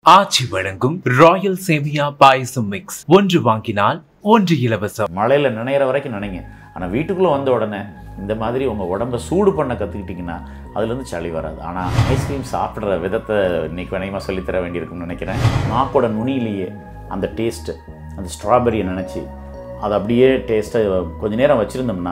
ஆச்சி வழங்கும் ராயல் சேமியா பாயசம் மிக்ஸ் ஒன்று வாங்கினால் ஒன்று இலவசம் மழையில் நினைகிற வரைக்கும் நினைங்க ஆனால் வீட்டுக்குள்ளே வந்த உடனே இந்த மாதிரி உங்கள் உடம்ப சூடு பண்ண கற்றுக்கிட்டிங்கன்னா அதுலேருந்து சளி வராது ஆனால் ஐஸ்கிரீம் சாப்பிட்ற விதத்தை இன்னைக்கு வினயமாக சொல்லித்தர வேண்டியிருக்கும்னு நினைக்கிறேன் நாக்கோட நுனியிலேயே அந்த டேஸ்ட்டு அந்த ஸ்ட்ராபெரியை நினச்சி அதை அப்படியே டேஸ்ட்டை கொஞ்ச நேரம் வச்சுருந்தோம்னா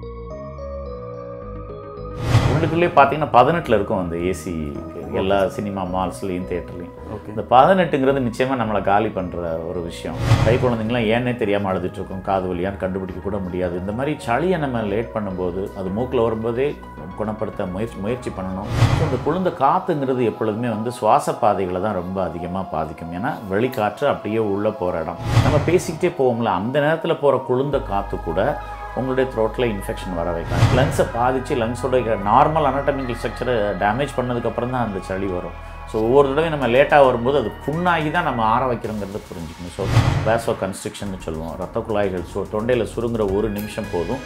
உள்ளுக்குள்ளே பார்த்தீங்கன்னா பதினெட்டில் இருக்கும் அந்த ஏசி எல்லா சினிமா மால்ஸ்லேயும் தேட்டர்லேயும் இந்த பதினெட்டுங்கிறது நிச்சயமாக நம்மளை காலி பண்ணுற ஒரு விஷயம் கை குழந்தைங்களாம் ஏன்னே தெரியாமல் அழுதுட்டு இருக்கும் காது வலியான்னு கண்டுபிடிக்க கூட முடியாது இந்த மாதிரி சளியை நம்ம லேட் பண்ணும்போது அது மூக்கில் வரும்போதே குணப்படுத்த முயற்சி முயற்சி பண்ணணும் So, இந்த குளிர்ந்த காற்றுங்கிறது எப்பொழுதுமே வந்து சுவாச பாதைகளை தான் ரொம்ப அதிகமாக பாதிக்கும் ஏன்னா வெளிக்காற்று அப்படியே உள்ளே போகிற இடம் நம்ம பேசிக்கிட்டே போவோம்ல அந்த நேரத்தில் போகிற குளிர்ந்த காற்று கூட உங்களுடைய த்ரோட்டில் இன்ஃபெக்ஷன் வர வைக்கலாம் லங்ஸை பாதித்து லங்ஸோட நார்மல் அனாட்டமிக்கல் ஸ்ட்ரக்சரை டேமேஜ் பண்ணதுக்கப்புறம் தான் அந்த சளி வரும் ஸோ ஒவ்வொரு தடவையும் நம்ம லேட்டாக வரும்போது அது புண்ணாகி தான் நம்ம ஆற வைக்கிறோங்கிறத புரிஞ்சுக்கணும் ஸோ வேசோ கன்ஸ்ட்ரக்ஷன் சொல்லுவோம் ரத்த குழாய்கள் ஸோ தொண்டையில் சுருங்குற ஒரு நிமிஷம் போதும்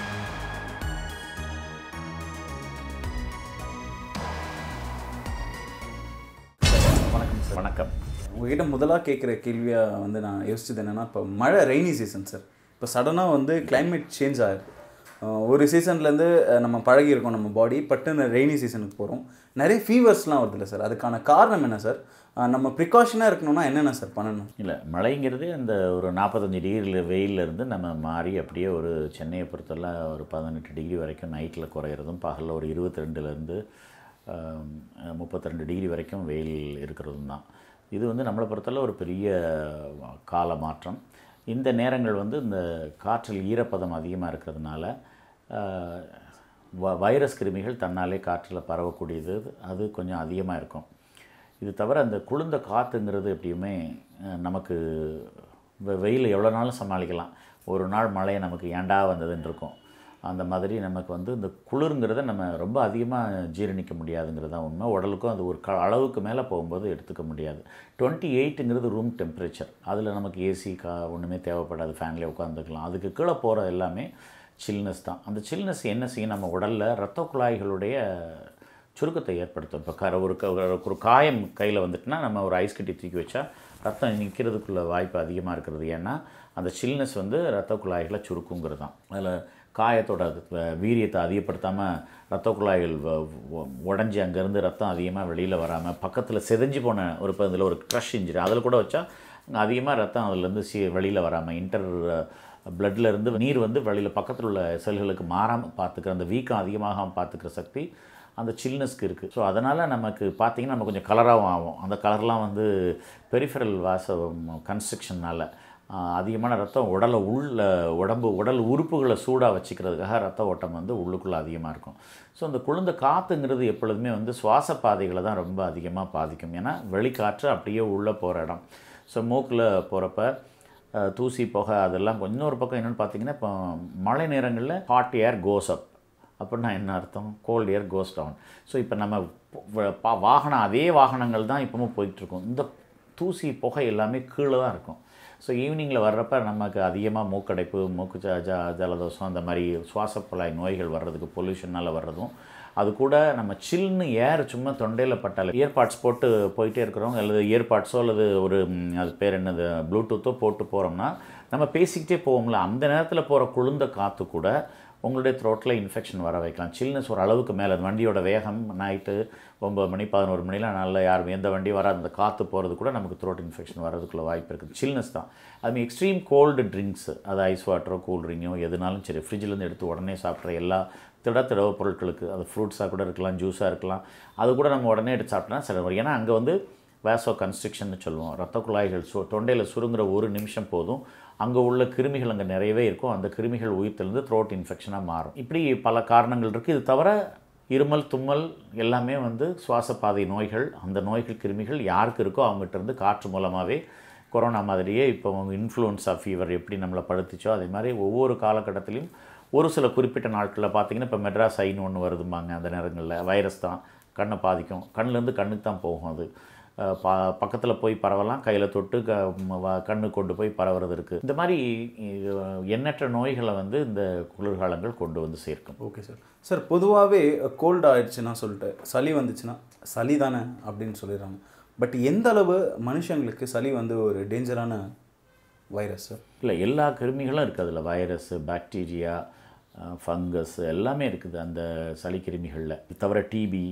வணக்கம் சார் வணக்கம் உங்ககிட்ட முதலாக கேட்குற கேள்வியாக வந்து நான் யோசிச்சது என்னென்னா இப்போ மழை ரெய்னி சீசன் சார் இப்போ சடனாக வந்து climate சேஞ்ச் ஆகுது அஹ் ஒரு சீசன்லேருந்து நம்ம பழகியிருக்கோம் நம்ம பாடி பட்டுன்னு ரெய்னி சீசனுக்கு போகிறோம் நிறைய ஃபீவர்ஸ்லாம் வருதுல்ல சார் அதுக்கான காரணம் என்ன சார் அஹ் நம்ம ப்ரிகாஷனாக இருக்கணும்னா என்னென்ன சார் பண்ணணும் இல்லை மழைங்கிறது அந்த ஒரு நாற்பத்தஞ்சு டிகிரியில் வெயில்ல இருந்து நம்ம மாறி அப்படியே ஒரு சென்னையை பொறுத்தவரை ஒரு பதினெட்டு டிகிரி வரைக்கும் நைட்டில் குறையிறதும் பகலில் ஒரு இருபத்தி ரெண்டுலேருந்து முப்பத்தி ரெண்டு டிகிரி வரைக்கும் வெயில் இருக்கிறதும் தான் இது வந்து நம்மளை பொறுத்தவரை ஒரு பெரிய கால மாற்றம் இந்த நேரங்கள் வந்து இந்த காற்றில் ஈரப்பதம் அதிகமாக இருக்கிறதுனால ஆஹ், வ- வைரஸ் கிருமிகள் தன்னாலே காற்றில் பரவக்கூடியது அது கொஞ்சம் அதிகமாக இருக்கும் இது தவிர அந்த குளிர்ந்த காற்றுங்கிறது எப்படியுமே அஹ், நமக்கு வெ- வெயில் எவ்வளோ நாளும் சமாளிக்கலாம் ஒரு நாள் மழை நமக்கு ஏண்டா வந்ததுன்னு இருக்கும் அந்த மாதிரி நமக்கு வந்து இந்த குளிருங்கிறத நம்ம ரொம்ப அதிகமாக ஜீரணிக்க முடியாதுங்கிறது தான் உண்மை உடலுக்கும் அது ஒரு க அளவுக்கு மேலே போகும்போது எடுத்துக்க முடியாது டுவெண்ட்டி எயிட்டுங்கிறது ரூம் டெம்பரேச்சர் அதில் நமக்கு ஏசி கா ஒன்றுமே தேவைப்படாது ஃபேன்லேயே உட்காந்துக்கலாம் அதுக்கு கீழே போகிற எல்லாமே சில்னஸ் தான் அந்த சில்னஸ் என்ன செய்யும் நம்ம உடலில் இரத்த குழாய்களுடைய சுருக்கத்தை ஏற்படுத்தும் இப்போ கர ஒரு க- ஒரு- ஒரு காயம் கையில் வந்துட்டுனா நம்ம ஒரு ஐஸ் கட்டி தூக்கி வச்சா ரத்தம் நிற்கிறதுக்குள்ள வாய்ப்பு அதிகமாக இருக்கிறது ஏன்னா அந்த சில்னஸ் வந்து ரத்த குழாய்களை சுருக்குங்கிறது தான் அதில் காயத்தோட அது, அஹ், வீரியத்தை அதிகப்படுத்தாமல் ரத்த குழாய்கள் வ- வ- உடஞ்சி அங்கேருந்து ரத்தம் அதிகமாக வெளியில் வராமல் பக்கத்தில் செதஞ்சு போன ஒரு இப்போ இதில் ஒரு க்ரஷ் இன்ஜுரி அதில் கூட வச்சா அங்கே அதிகமாக ரத்தம் அதுலேருந்து சி வெளியில் வராமல் இன்டர் பிளட்ல இருந்து நீர் வந்து வெளியில் பக்கத்தில் உள்ள செல்களுக்கு மாறாமல் பார்த்துக்கிற அந்த வீக்கம் அதிகமாகாமல் பார்த்துக்கிற சக்தி அந்த சில்னஸ்க்கு இருக்குது ஸோ அதனால் நமக்கு பார்த்தீங்கன்னா நம்ம கொஞ்சம் கலராகவும் ஆகும் அந்த கலர்லாம் வந்து பெரிஃபரல் வாச கன்ஸ்ட்ரக்ஷனால் அதிகமான ரத்தம் உடலை உள்ள உடம்பு உடல் உறுப்புகளை சூடாக வச்சுக்கிறதுக்காக ரத்த ஓட்டம் வந்து உள்ளுக்குள்ளே அதிகமாக இருக்கும் ஸோ அந்த குளிர்ந்த காற்றுங்கிறது எப்பொழுதுமே வந்து சுவாச பாதைகளை தான் ரொம்ப அதிகமாக பாதிக்கும் ஏன்னா வெளிக்காற்று அப்படியே உள்ளே போகிற இடம் ஸோ மூக்கில் போகிறப்ப அஹ், தூசி புகை அதெல்லாம் கொஞ்சம் இன்னொரு பக்கம் என்னென்னு பார்த்தீங்கன்னா இப்போ மழை நேரங்களில் ஹாட் ஏர் கோஸ் அப் அப்படின்னா என்ன அர்த்தம் cold air goes down so இப்போ நம்ம வ- பா- வாகனம் அதே வாகனங்கள் தான் இப்பவும் போயிட்டுருக்கோம் இந்த தூசி புகை எல்லாமே கீழே தான் இருக்கும் ஸோ ஈவினிங்கில் வர்றப்ப நமக்கு அதிகமாக மூக்கடைப்பு மூக்கு ஜ ஜ ஜலதோஷம் அந்த மாதிரி சுவாச குழாய் நோய்கள் வர்றதுக்கு பொல்யூஷனால் வர்றதும் அது கூட நம்ம சில்னு ஏர் சும்மா தொண்டையில் பட்டாலே இயர்பாட்ஸ் போட்டு போயிட்டே இருக்கிறவங்க அல்லது இயர்பாட்ஸோ அல்லது ஒரு ம், அது பேர் என்னது ப்ளூடூத்தோ போட்டு போகிறோம்னா நம்ம பேசிக்கிட்டே போவோம்ல அந்த நேரத்தில் போகிற குளிர்ந்த காற்று கூட உங்களுடைய த்ரோட்டில் இன்ஃபெக்ஷன் வர வைக்கலாம் சில்னஸ் ஒரு அளவுக்கு மேலே அந்த வண்டியோட வேகம் நைட்டு ஒம்பது மணி பதினோரு மணிலாம் நல்லா யாரும் எந்த வண்டி வராது அந்த காற்று போகிறது கூட நமக்கு த்ரோட் இன்ஃபெக்ஷன் வரதுக்குள்ள வாய்ப்பு இருக்குது சில்னஸ் தான் அதுமாதிரி எக்ஸ்ட்ரீம் கோல்டு ட்ரிங்க்ஸ் அது ஐஸ் வாட்டரோ கூல் ட்ரிங்கோ எதுனாலும் சரி ஃப்ரிட்ஜிலேருந்து எடுத்து உடனே சாப்பிட்ற எல்லா திட திரவ பொருட்களுக்கு அது ஃப்ரூட்ஸாக கூட இருக்கலாம் ஜூஸாக இருக்கலாம் அது கூட நம்ம உடனே எடுத்து சாப்பிட்டோம்னா சில வரும் ஏன்னா அங்கே வந்து வேசோ கன்ஸ்ட்ரக்ஷன் சொல்லுவோம் ரத்த குழாய்கள் சு தொண்டையில் சுருங்குற ஒரு நிமிஷம் போதும் அங்கே உள்ள கிருமிகள் அங்கே நிறையவே இருக்கும் அந்த கிருமிகள் உயிர்த்திலிருந்து த்ரோட் இன்ஃபெக்ஷனாக மாறும் இப்படி பல காரணங்கள் இருக்குது இது தவிர இருமல் தும்மல் எல்லாமே வந்து சுவாச பாதை நோய்கள் அந்த நோய்கள் கிருமிகள் யாருக்கு இருக்கோ அவங்ககிட்ட இருந்து காற்று மூலமாகவே கொரோனா மாதிரியே இப்போ அவங்க இன்ஃப்ளூயன்ஸா ஃபீவர் எப்படி நம்மளை படுத்துச்சோ அதே மாதிரி ஒவ்வொரு காலகட்டத்திலையும் ஒரு சில குறிப்பிட்ட நாட்களில் பார்த்தீங்கன்னா இப்போ மெட்ராஸ் ஐன்னு ஒன்று வருதும்பாங்க அந்த நேரங்களில் வைரஸ் தான் கண்ணை பாதிக்கும் கண்ணுலேருந்து கண்ணுக்கு தான் போகும் அது அஹ் பா பக்கத்தில் போய் பரவலாம் கையில் தொட்டு க ம- வ- கண்ணு கொண்டு போய் பரவுறது இருக்குது இந்த மாதிரி இது, எண்ணற்ற நோய்களை வந்து இந்த குளிர்காலங்கள் கொண்டு வந்து சேர்க்கும் ஓகே சார் சார் பொதுவாகவே கோல்டு ஆயிடுச்சுன்னா சொல்லிட்டு சளி வந்துச்சுன்னா சளி தானே அப்படின்னு சொல்லிடுறாங்க பட் எந்த அளவு மனுஷங்களுக்கு சளி வந்து ஒரு டேஞ்சரான வைரஸ் சார் இல்லை எல்லா கிருமிகளும் இருக்குது அதில் வைரஸ் பாக்டீரியா ஃபங்கஸ் எல்லாமே இருக்குது அந்த சளி கிருமிகளில் இது தவிர டிபி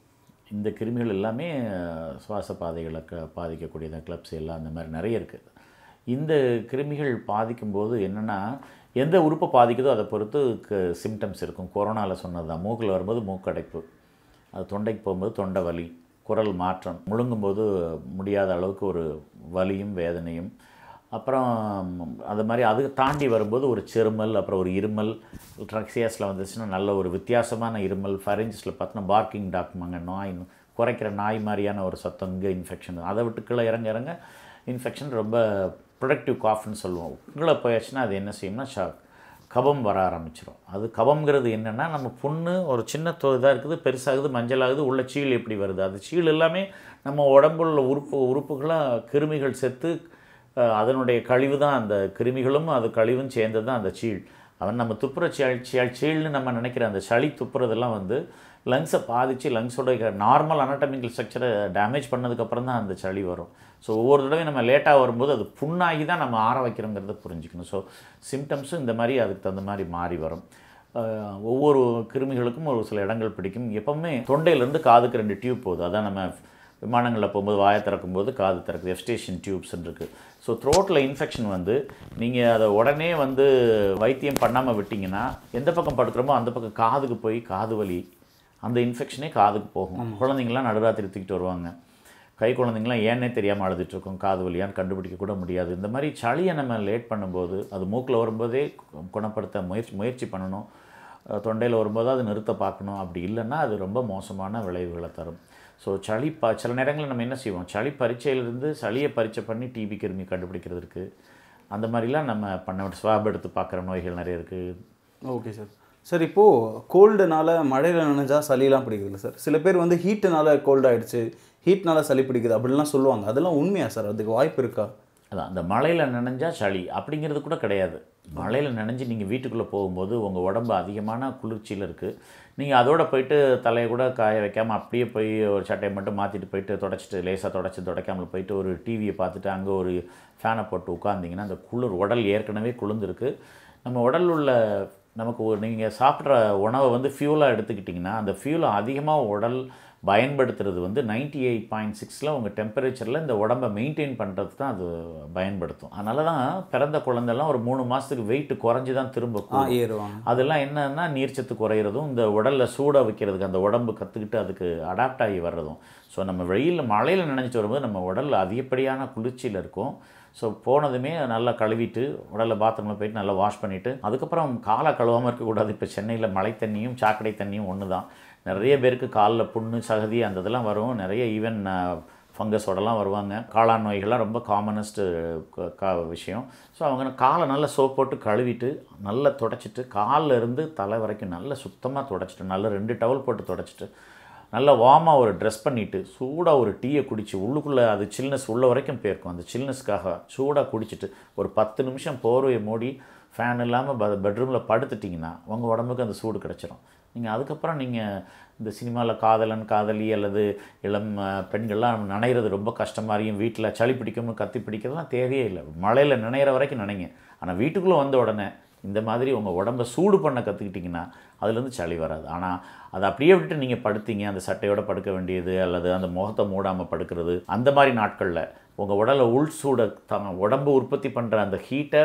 இந்த கிருமிகள் எல்லாமே அஹ், சுவாச பாதைகளை க பாதிக்கக்கூடியது கிளப்ஸ் எல்லாம் அந்த மாதிரி நிறைய இருக்குது இந்த கிருமிகள் பாதிக்கும்போது என்னென்னா எந்த உறுப்பை பாதிக்குதோ அதை பொறுத்து சிம்டம்ஸ் இருக்கும் கொரோனாவில் சொன்னது தான் மூக்கில் வரும்போது மூக்கடைப்பு அது தொண்டைக்கு போகும்போது தொண்டை வலி குரல் மாற்றம் முழுங்கும்போது முடியாத அளவுக்கு ஒரு வலியும் வேதனையும் அப்புறம் அது மாதிரி அது தாண்டி வரும்போது ஒரு செருமல் அப்புறம் ஒரு இருமல் ட்ரக்ஸியாஸில் வந்துச்சுன்னா நல்ல ஒரு வித்தியாசமான இருமல் ஃபரெஞ்சிஸில் பார்த்தோன்னா பார்க்கிங் டாக்குமாங்க நாய் குறைக்கிற நாய் மாதிரியான ஒரு சத்தம் இங்கே இன்ஃபெக்ஷன் அதை விட்டு கீழே இறங்க இறங்க இன்ஃபெக்ஷன் ரொம்ப ப்ரொடக்டிவ் காஃப்னு சொல்லுவோம் கீழே போயாச்சுன்னா அது என்ன செய்யும்னா ஷா கபம் வர ஆரம்பிச்சிடும் அது கபம்ங்கிறது என்னென்னா நம்ம புண்ணு ஒரு சின்ன தோ இதாக இருக்குது பெருசாகுது மஞ்சளாகுது உள்ள சீல் எப்படி வருது அது சீல் எல்லாமே நம்ம உடம்புல உள்ள உறுப்பு உறுப்புகளாக கிருமிகள் செத்து அஹ், அதனுடைய கழிவு தான் அந்த கிருமிகளும் அது கழிவும் சேர்ந்தது தான் அந்த சீல் அவன் நம்ம துப்புற சீல் சீல் சீல்னு நம்ம நினைக்கிற அந்த சளி துப்புறதெல்லாம் வந்து லங்ஸை பாதித்து லங்ஸோட நார்மல் அனாட்டமிக்கல் ஸ்ட்ரக்சரை டேமேஜ் பண்ணதுக்கப்புறம் தான் அந்த சளி வரும் ஸோ ஒவ்வொரு தடவையும் நம்ம லேட்டாக வரும்போது அது புண்ணாகி தான் நம்ம ஆற வைக்கிறோங்கிறத புரிஞ்சுக்கணும் ஸோ சிம்டம்ஸும் இந்த மாதிரி அதுக்கு தகுந்த மாதிரி மாறி வரும் அஹ் ஒவ்வொரு கிருமிகளுக்கும் ஒரு சில இடங்கள் பிடிக்கும் எப்பவுமே தொண்டையிலேருந்து காதுக்கு ரெண்டு டியூப் போகுது அதான் நம்ம விமானங்களில் போகும்போது வாயை திறக்கும்போது காது திறக்குது எஃப்ஸ்டேஷன் டியூப்ஸ்ன்னு இருக்குது ஸோ த்ரோட்டில் இன்ஃபெக்ஷன் வந்து நீங்கள் அதை உடனே வந்து வைத்தியம் பண்ணாமல் விட்டிங்கன்னா எந்த பக்கம் படுக்கிறோமோ அந்த பக்கம் காதுக்கு போய் காது வலி அந்த இன்ஃபெக்ஷனே காதுக்கு போகும் குழந்தைங்களாம் நடுராத்திரி தூக்கிட்டு வருவாங்க கை குழந்தைங்களாம் ஏன்னே தெரியாமல் அழுதுட்டு இருக்கும் காது வலியான்னு கண்டுபிடிக்க கூட முடியாது இந்த மாதிரி சளியை நம்ம லேட் பண்ணும்போது அது மூக்கில் வரும்போதே கு- குணப்படுத்த முயற்சி முயற்சி பண்ணணும் அஹ் தொண்டையில் வரும்போது அது நிறுத்த பார்க்கணும் அப்படி இல்லைன்னா அது ரொம்ப மோசமான விளைவுகளை தரும் ஸோ சளி ப சில நேரங்களில் நம்ம என்ன செய்வோம் சளி பரீட்சையிலிருந்து சளியை பரீட்சை பண்ணி டிபி கிருமி கண்டுபிடிக்கிறது இருக்குது அந்த மாதிரிலாம் நம்ம பண்ண ஸ்வாப் எடுத்து பார்க்குற நோய்கள் நிறைய இருக்குது ஓகே சார் சார் இப்போது கோல்டுனால மழையில் நனைஞ்சா சளிலாம் பிடிக்குதுல்ல சார் சில பேர் வந்து ஹீட்டுனால கோல்டு ஆயிடுச்சு ஹீட்னால சளி பிடிக்குது அப்படிலாம் சொல்லுவாங்க அதெல்லாம் உண்மையா சார் அதுக்கு வாய்ப்பு இருக்கா அதான் அந்த மழையில் நனைஞ்சா சளி அப்படிங்கிறது கூட கிடையாது மழையில் நனைஞ்சு நீங்கள் வீட்டுக்குள்ளே போகும்போது உங்கள் உடம்பு அதிகமான குளிர்ச்சியில் இருக்குது நீங்கள் அதோட போயிட்டு தலையை கூட காய வைக்காமல் அப்படியே போய் ஒரு சட்டையை மட்டும் மாற்றிட்டு போயிட்டு தொடச்சிட்டு லேசாக தொடச்சி துடைக்காமல் போயிட்டு ஒரு டிவியை பார்த்துட்டு அங்கே ஒரு ஃபேனை போட்டு உட்காந்திங்கன்னா அந்த குளிர் உடல் ஏற்கனவே குளிர்ந்துருக்கு நம்ம உடல் உள்ள நமக்கு ஒரு நீங்கள் சாப்பிட்ற உணவை வந்து ஃபியூலாக எடுத்துக்கிட்டிங்கன்னா அந்த ஃபியூலை அதிகமாக உடல் பயன்படுத்துறது வந்து நைன்டி எயிட் பாயிண்ட் சிக்ஸில் உங்கள் டெம்பரேச்சரில் இந்த உடம்பை மெயின்டைன் பண்ணுறதுக்கு தான் அது பயன்படுத்தும் அதனால தான் பிறந்த குழந்தைலாம் ஒரு மூணு மாதத்துக்கு வெயிட் குறைஞ்சி தான் திரும்ப ஆ கூடும். ஏறுவாங்க அதெல்லாம் என்னன்னா நீர்ச்சத்து குறையிறதும் இந்த உடலில் சூட வைக்கிறதுக்கு அந்த உடம்பு கற்றுக்கிட்டு அதுக்கு அடாப்ட் ஆகி வர்றதும் ஸோ நம்ம வெயிலில் மழையில் நினைச்சிட்டு வரும்போது நம்ம உடல் அதிகப்படியான குளிர்ச்சியில் இருக்கும் ஸோ போனதுமே நல்லா கழுவிட்டு உடலில் பாத்ரூமில் போயிட்டு நல்லா வாஷ் பண்ணிவிட்டு அதுக்கப்புறம் காலை கழுவாமல் இருக்கக்கூடாது இப்போ சென்னையில் மழை தண்ணியும் சாக்கடை தண்ணியும் ஒன்று தான் நிறைய பேருக்கு காலில் புண்ணு சகதி அந்த இதெல்லாம் வரும் நிறைய ஈவன் ஃபங்கஸோடலாம் வருவாங்க காளான் நோய்கள்லாம் ரொம்ப காமனஸ்ட்டு கா விஷயம் ஸோ அவங்க காலை நல்லா சோப் போட்டு கழுவிட்டு நல்லா தொடச்சிட்டு கால்ல இருந்து தலை வரைக்கும் நல்லா சுத்தமாக தொடச்சிட்டு நல்லா ரெண்டு டவல் போட்டு தொடச்சிட்டு நல்லா வார்மாக ஒரு ட்ரெஸ் பண்ணிவிட்டு சூடாக ஒரு டீயை குடிச்சு உள்ளுக்குள்ளே அது சில்னஸ் உள்ள வரைக்கும் போயிருக்கும் அந்த சில்னஸ்க்காக சூடாக குடிச்சிட்டு ஒரு பத்து நிமிஷம் போர்வையை மூடி ஃபேன் இல்லாமல் ப பெட்ரூமில் படுத்துட்டிங்கன்னா உங்கள் உடம்புக்கு அந்த சூடு கிடச்சிரும் நீங்கள் அதுக்கப்புறம் நீங்கள் இந்த சினிமாவில் காதலன் காதலி அல்லது இளம் அஹ், பெண்கள்லாம் நனைகிறது ரொம்ப கஷ்டமாரியும் வீட்டில் சளி பிடிக்கும்னு கத்தி பிடிக்கிறதுலாம் தேவையே இல்லை மழையில் நினைகிற வரைக்கும் நினைங்க ஆனால் வீட்டுக்குள்ளே வந்த உடனே இந்த மாதிரி உங்கள் உடம்பை சூடு பண்ண கற்றுக்கிட்டிங்கன்னா அதுலேருந்து சளி வராது ஆனால் அதை அப்படியே விட்டுட்டு நீங்கள் படுத்தீங்க அந்த சட்டையோட படுக்க வேண்டியது அல்லது அந்த முகத்தை மூடாமல் படுக்கிறது அந்த மாதிரி நாட்களில் உங்கள் உடலை உள் சூட த உடம்பு உற்பத்தி பண்ணுற அந்த ஹீட்டை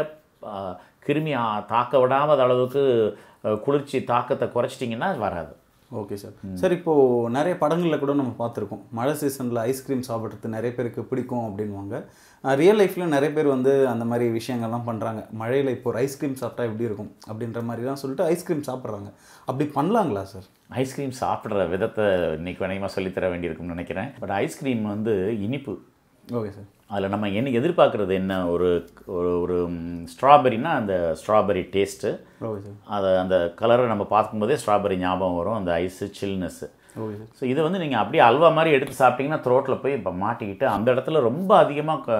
கிருமி ஆ, தாக்க விடாத அளவுக்கு அஹ், குளிர்ச்சி தாக்கத்தை குறைச்சிட்டிங்கன்னா வராது ஓகே சார் சார் இப்போது நிறைய படங்களில் கூட நம்ம பார்த்துருக்கோம் மழை சீசனில் ஐஸ்கிரீம் சாப்பிட்றது நிறைய பேருக்கு பிடிக்கும் அப்படின்வாங்க ரியல் லைஃப்பில் நிறைய பேர் வந்து அந்த மாதிரி விஷயங்கள்லாம் பண்ணுறாங்க மழையில் இப்போ ஒரு ஐஸ்கிரீம் சாப்பிட்டா எப்படி இருக்கும் அப்படின்ற மாதிரிலாம் சொல்லிட்டு ஐஸ்கிரீம் சாப்பிட்றாங்க அப்படி பண்ணலாங்களா சார் ஐஸ்கிரீம் சாப்பிட்ற விதத்தை இன்னைக்கு வேணையமாக சொல்லித்தர வேண்டியிருக்கும்னு நினைக்கிறேன் பட் ஐஸ்கிரீம் வந்து இனிப்பு ஓகே சார் அதில் நம்ம என்ன எதிர்பார்க்குறது என்ன ஒரு ஒரு ஒரு ஸ்ட்ராபெரினா அந்த ஸ்ட்ராபெரி டேஸ்ட்டு ஓகே சார் அதை அந்த கலரை நம்ம பார்க்கும்போதே ஸ்ட்ராபெரி ஞாபகம் வரும் அந்த ice chillness okay sir so இதை வந்து நீங்கள் அப்படியே அல்வா மாதிரி எடுத்து சாப்பிட்டீங்கன்னா த்ரோட்டில் போய் இப்போ மாட்டிக்கிட்டு அந்த இடத்துல ரொம்ப அதிகமாக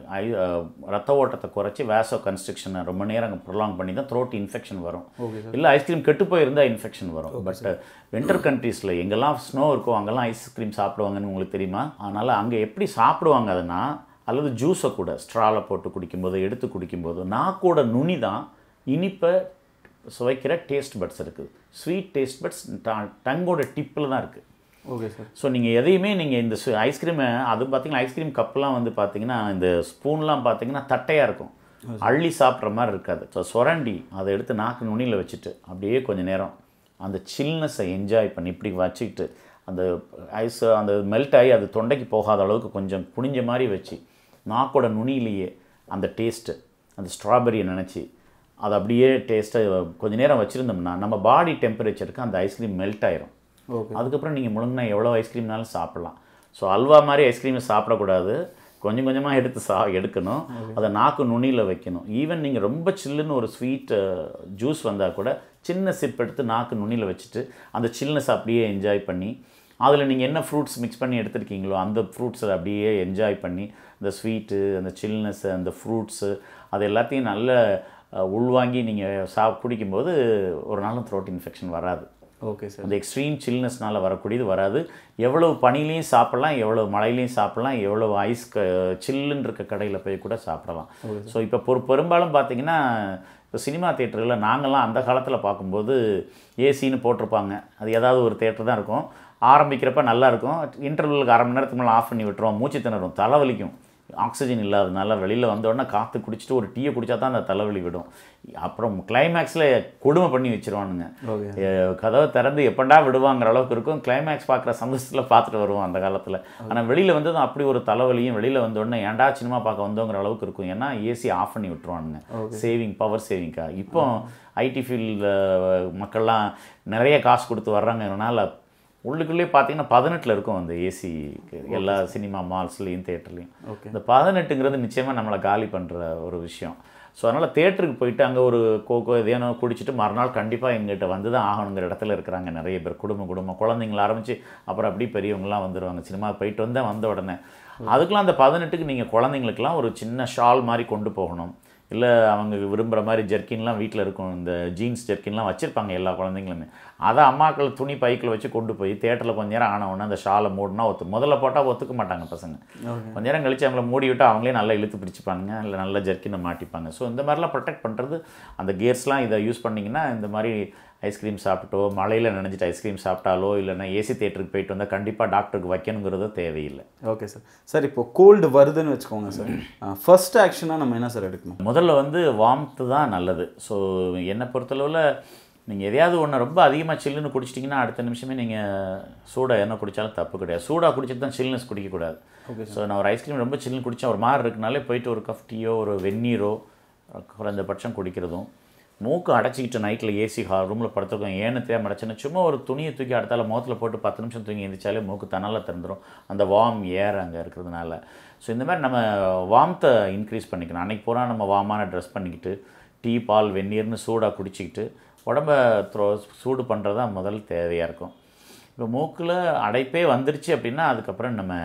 ரத்த ஓட்டத்தை குறைச்சி வேசோ கன்ஸ்ட்ரக்ஷனை ரொம்ப நேரம் அங்கே ப்ரொலாங் பண்ணி தான் த்ரோட் இன்ஃபெக்ஷன் வரும் ஓகே இல்லை ஐஸ்கிரீம் கெட்டு போயிருந்தால் இன்ஃபெக்ஷன் வரும் பட் வின்டர் கண்ட்ரீஸில் எங்கெல்லாம் ஸ்னோ இருக்கோ அங்கெல்லாம் ஐஸ்கிரீம் சாப்பிடுவாங்கன்னு உங்களுக்கு தெரியுமா அதனால் அங்கே எப்படி சாப்பிடுவாங்க அதுனா அல்லது ஜூஸை கூட ஸ்ட்ராவில் போட்டு குடிக்கும்போது எடுத்து குடிக்கும்போது நாக்கோட நுனி தான் இனிப்பை சுவைக்கிற டேஸ்ட் பட்ஸ் இருக்குது ஸ்வீட் டேஸ்ட் பட்ஸ் டங்கோட டிப்பில் தான் இருக்குது ஓகே சார் ஸோ நீங்கள் எதையுமே நீங்கள் இந்த ஐஸ்கிரீமை அது பார்த்தீங்கன்னா ஐஸ்கிரீம் கப்லாம் வந்து பார்த்தீங்கன்னா இந்த ஸ்பூன்லாம் பார்த்தீங்கன்னா தட்டையாக இருக்கும் அள்ளி சாப்பிட்ற மாதிரி இருக்காது ஸோ சொரண்டி அதை எடுத்து நாக்கு நுனியில் வச்சுட்டு அப்படியே கொஞ்சம் நேரம் அந்த சில்னஸை என்ஜாய் பண்ணி இப்படி வச்சுக்கிட்டு அந்த ஐஸ் அந்த மெல்ட் ஆகி அது தொண்டைக்கு போகாத அளவுக்கு கொஞ்சம் குனிஞ்ச மாதிரி வச்சு நாக்கோட நுனியிலேயே அந்த டேஸ்ட்டு அந்த ஸ்ட்ராபெரியை நினச்சி அதை அப்படியே டேஸ்ட்டை கொஞ்ச நேரம் வச்சுருந்தோம்னா நம்ம பாடி டெம்பரேச்சருக்கு அந்த ஐஸ்கிரீம் மெல்ட் ஆயிரும் ஓகே அதுக்கப்புறம் நீங்கள் முழுங்கினா எவ்வளோ ஐஸ்கிரீம்னாலும் சாப்பிடலாம் ஸோ அல்வா மாதிரி ஐஸ்கிரீமை சாப்பிடக்கூடாது கொஞ்சம் கொஞ்சமாக எடுத்து சா எடுக்கணும் அதை நாக்கு நுனியில் வைக்கணும் ஈவன் நீங்கள் ரொம்ப சில்லுன்னு ஒரு ஸ்வீட் ஜூஸ் வந்தால் கூட சின்ன சிப் எடுத்து நாக்கு நுனியில் வச்சுட்டு அந்த சில்னஸ் அப்படியே என்ஜாய் பண்ணி அதில் நீங்கள் என்ன ஃப்ரூட்ஸ் மிக்ஸ் பண்ணி எடுத்துருக்கீங்களோ அந்த ஃப்ரூட்ஸை அப்படியே என்ஜாய் பண்ணி அந்த ஸ்வீட்டு அந்த சில்னஸ்ஸு அந்த ஃப்ரூட்ஸு அது எல்லாத்தையும் நல்ல அஹ், உள்வாங்கி நீங்கள் சா குடிக்கும்போது ஒரு நாளும் த்ரோட் இன்ஃபெக்ஷன் வராது ஓகே சார் அந்த எக்ஸ்ட்ரீம் சில்னஸ்னால வரக்கூடியது வராது எவ்வளவு பனிலையும் சாப்பிடலாம் எவ்வளவு மழையிலையும் சாப்பிடலாம் எவ்வளவு ஐஸ் க சில்லுன்னு இருக்க கடையில் போய் கூட சாப்பிடலாம் ஸோ இப்போ பொறு பெரும்பாலும் பார்த்தீங்கன்னா இப்போ சினிமா தேட்டரில் நாங்கள்லாம் அந்த காலத்தில் பார்க்கும்போது ஏசின்னு போட்டிருப்பாங்க அது ஏதாவது ஒரு தேட்டர் தான் இருக்கும் ஆரம்பிக்கிறப்ப நல்லா இருக்கும் இன்டர்வலுக்கு அரை மணி நேரத்துக்கு மேலே ஆஃப் பண்ணி விட்டுருவோம் மூச்சு திணறும் தலைவலிக்கும் ஆக்சிஜன் இல்லாதனால வெளியில் வந்தோடனே காற்று குடிச்சிட்டு ஒரு டீயை குடிச்சா தான் அந்த தலைவலி விடும் அப்புறம் கிளைமேக்ஸில் கொடுமை பண்ணி வச்சிருவானுங்க ஓகே எ, கதவை திறந்து எப்பண்டா விடுவாங்கிற அளவுக்கு இருக்கும் கிளைமேக்ஸ் பார்க்குற சந்தோஷத்தில் பார்த்துட்டு வருவோம் அந்த காலத்தில் ஆனால் வெளியில் வந்ததும் அப்படி ஒரு தலைவலியும் வெளியில் வந்த உடனே ஏன்டா சினிமா பார்க்க வந்தோங்கிற அளவுக்கு இருக்கும் ஏன்னா ஏசி ஆஃப் பண்ணி விட்டுருவானுங்க சேவிங் பவர் சேவிங்காக இப்போ ஐடி ஃபீல்டில் மக்கள்லாம் நிறைய காசு கொடுத்து வர்றாங்கனால உள்ளுக்குள்ளேயே பார்த்தீங்கன்னா பதினெட்டில் இருக்கும் அந்த ஏசி எல்லா சினிமா மால்ஸ்லேயும் தேட்டர்லேயும் ஓகே இந்த பதினெட்டுங்கிறது நிச்சயமாக நம்மளை காலி பண்ணுற ஒரு விஷயம் ஸோ அதனால் தேட்டருக்கு போயிட்டு அங்கே ஒரு கோகோ எதையானோ குடிச்சிட்டு மறுநாள் கண்டிப்பாக எங்கிட்ட வந்து தான் ஆகணுங்கிற இடத்துல இருக்கிறாங்க நிறைய பேர் குடும்ப குடும்பம் குழந்தைங்கள ஆரம்பித்து அப்புறம் அப்படி பெரியவங்களாம் வந்துடுவாங்க சினிமா போயிட்டு வந்தேன் வந்த உடனே அதுக்கெலாம் அந்த பதினெட்டுக்கு நீங்கள் குழந்தைங்களுக்கெல்லாம் ஒரு சின்ன ஷால் மாதிரி கொண்டு போகணும் இல்லை அவங்க விரும்புகிற மாதிரி ஜெர்க்கின்லாம் வீட்டில் இருக்கும் இந்த ஜீன்ஸ் ஜெர்க்கின்லாம் வச்சுருப்பாங்க எல்லா குழந்தைங்களுமே அதை அம்மாக்கள் துணி பைக்கில் வச்சு கொண்டு போய் தேட்டரில் கொஞ்ச நேரம் ஆன உடனே அந்த ஷாலை மூடினா ஒத்து முதல்ல போட்டால் ஒத்துக்க மாட்டாங்க பசங்க கொஞ்ச நேரம் கழிச்சு அவங்கள மூடி விட்டு அவங்களே நல்லா இழுத்து பிடிச்சிப்பாங்க இல்லை நல்ல ஜெர்க்கினை மாட்டிப்பாங்க ஸோ இந்த மாதிரிலாம் ப்ரொடெக்ட் பண்ணுறது அந்த கியர்ஸ்லாம் இதை யூஸ் பண்ணிங்கன்னா இந்த மாதிரி ஐஸ்கிரீம் சாப்பிட்டோ மழையில் நினைஞ்சிட்டு ஐஸ்கிரீம் சாப்பிட்டாலோ இல்லைன்னா ஏசி தேட்டருக்கு போயிட்டு வந்தால் கண்டிப்பாக டாக்டருக்கு வைக்கணுங்கிறது தேவையில்லை ஓகே சார் சார் இப்போ கோல்டு வருதுன்னு வச்சுக்கோங்க சார் ஃபர்ஸ்ட் ஆக்ஷனாக நம்ம என்ன சார் எடுக்கணும் முதல்ல வந்து வார்ம்த்து தான் நல்லது ஸோ என்னை பொறுத்தளவில் நீங்கள் எதையாவது ஒன்று ரொம்ப அதிகமாக சில்லுன்னு குடிச்சிட்டிங்கன்னா அடுத்த நிமிஷமே நீங்கள் சூடாக என்ன குடித்தாலும் தப்பு கிடையாது சூடாக குடிச்சிட்டு தான் சில்னஸ் குடிக்கக்கூடாது ஸோ நான் ஒரு ஐஸ்கிரீம் ரொம்ப சில்லுன்னு குடித்தேன் ஒரு மாதிரி இருக்குனாலே போயிட்டு ஒரு கப் டீயோ ஒரு வெந்நீரோ குறைந்தபட்சம் குடிக்கிறதும் மூக்கு அடைச்சிக்கிட்டு நைட்டில் ஏசி ஹா ரூமில் படுத்துருக்கோம் ஏன்னு தேவை அடைச்சுன்னா சும்மா ஒரு துணியை தூக்கி அடுத்தால முகத்தில் போட்டு பத்து நிமிஷம் தூங்கி எழுந்திரிச்சாலே மூக்கு தன்னால் திறந்துடும் அந்த வார்ம் ஏர் அங்கே இருக்கிறதுனால ஸோ இந்த மாதிரி நம்ம வார்ம்த்தை இன்க்ரீஸ் பண்ணிக்கணும் அன்றைக்கி பூரா நம்ம வார்மான ட்ரெஸ் பண்ணிக்கிட்டு டீ பால் வெந்நீர்னு சூடாக குடிச்சிக்கிட்டு உடம்ப த்ரோ சூடு பண்ணுறது தான் முதல் தேவையாக இருக்கும் இப்போ மூக்கில் அடைப்பே வந்துருச்சு அப்படின்னா அதுக்கப்புறம் நம்ம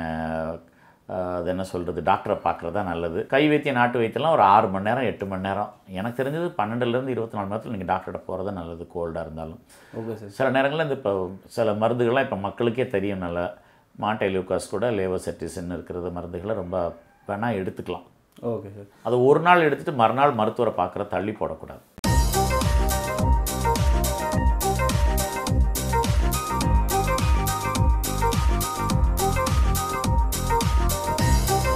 ஆஹ், அது என்ன சொல்கிறது டாக்டரை பார்க்குறது தான் நல்லது கை வைத்திய நாட்டு வைத்தியம்லாம் ஒரு ஆறு மணி நேரம் எட்டு மணி நேரம் எனக்கு தெரிஞ்சது பன்னெண்டுலேருந்து இருபத்தி நாலு மணி நேரத்தில் நீங்கள் டாக்டர்கிட்ட போகிறது நல்லது கோல்டாக இருந்தாலும் ஓகே சார் சில நேரங்களில் இந்த இப்போ சில மருந்துகள்லாம் இப்போ மக்களுக்கே தெரியும் நல்லா மாட்டைலூக்காஸ் கூட லேவோசெட்டிசன் இருக்கிறது மருந்துகளை ரொம்ப வேணால் எடுத்துக்கலாம் ஓகே சார் அது ஒரு நாள் எடுத்துட்டு மறுநாள் மருத்துவரை பார்க்குற தள்ளி போடக்கூடாது